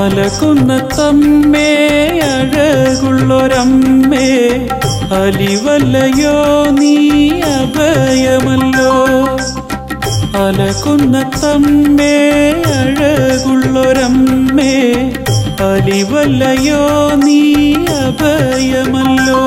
അലക്കുന്ന തമ്മേ അഴകുള്ളൊരമ്മേ അലിവല്ലയോ നീ അഭയമല്ലോ അലക്കുന്ന തമ്മേ അഴകുള്ളൊരമ്മേ അലിവല്ലയോ നീ അഭയമല്ലോ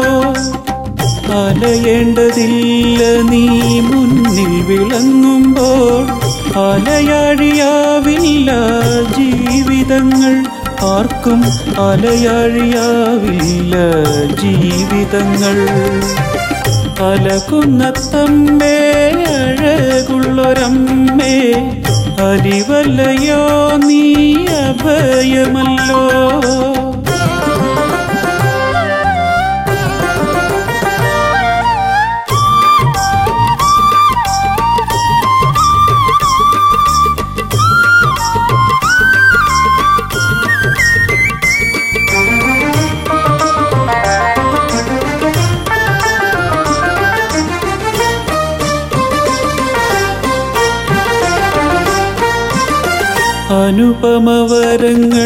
അലയേണ്ടതില്ല നീ മുന്നിൽ വിളങ്ങുമ്പോൾ അലയാഴിയാവില്ല ജീവിതങ്ങൾ ആർക്കും അലയാഴിയാവില്ല ജീവിതങ്ങൾ അലക്കുന്ന തമ്മേ അഴകുള്ളൊരമ്മേ അരിവല്ലയോ നീ അഭയമല്ലോ അനുപമവരങ്ങൾ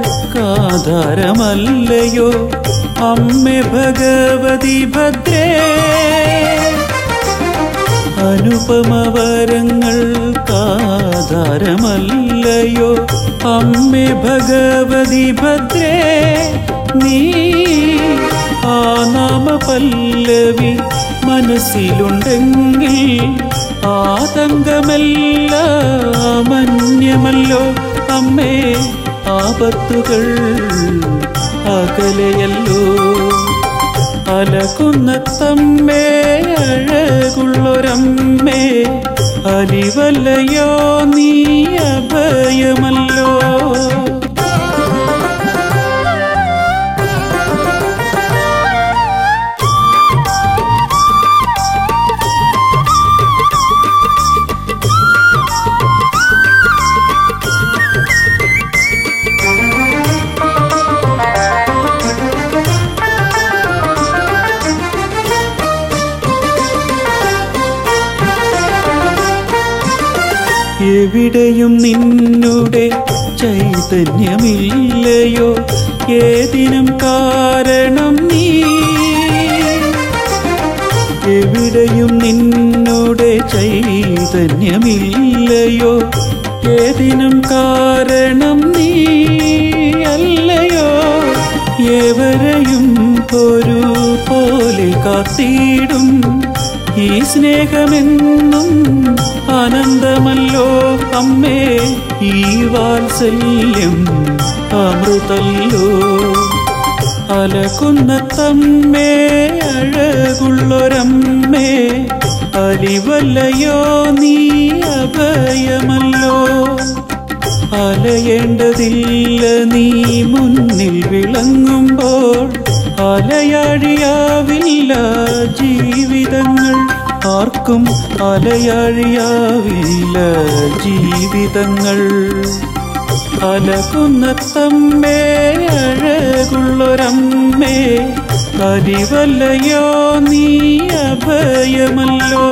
കാധാരമല്ലയോ അമ്മ ഭഗവതി ഭദ്രേ അനുപമവരങ്ങൾ കാധാരമല്ലയോ അമ്മ ഭഗവതി ഭദ്രേ നീ ആ നാമ പല്ലവി മനസ്സിലുണ്ടെങ്കിൽ ആതങ്കമല്ല മന്യമല്ലോ അമ്മേ ആപത്തുകൾ അകലെയല്ലോ അലക്കുന്ന തമ്മേ അഴകുള്ളൊരമ്മേ അലിവല്ലയോ നീ അഭയമല്ലോ എവിടെയും നിന്നുടെ ചൈതന്യമില്ലയോ ഏതിനും കാരണം നീ എവിടെയും നിന്നുടെ ചൈതന്യമില്ലയോ ഏതിനും കാരണം നീ അല്ലയോ ഏവരെയും ഒരു പോലെ കാത്തിടും ഈ സ്നേഹമെന്നും ആനന്ദമല്ലോ അമ്മേ ഈ വാത്സല്യം അമൃതല്ലോ അലക്കുന്ന തമ്മേ അഴകുള്ളൊരമ്മേ അലിവല്ലയോ നീ അഭയമല്ലോ അലയേണ്ടതില്ല നീ മുന്നിൽ വിളങ്ങുമ്പോൾ അലയാഴിയാവില്ല ജീവിതങ്ങൾ ആർക്കും അലയാഴിയാവില്ല ജീവിതങ്ങൾ അലകുന്ന തമ്മേ അഴകുള്ളൊരമ്മേ അരിവല്ലയോ നീ അഭയമല്ലോ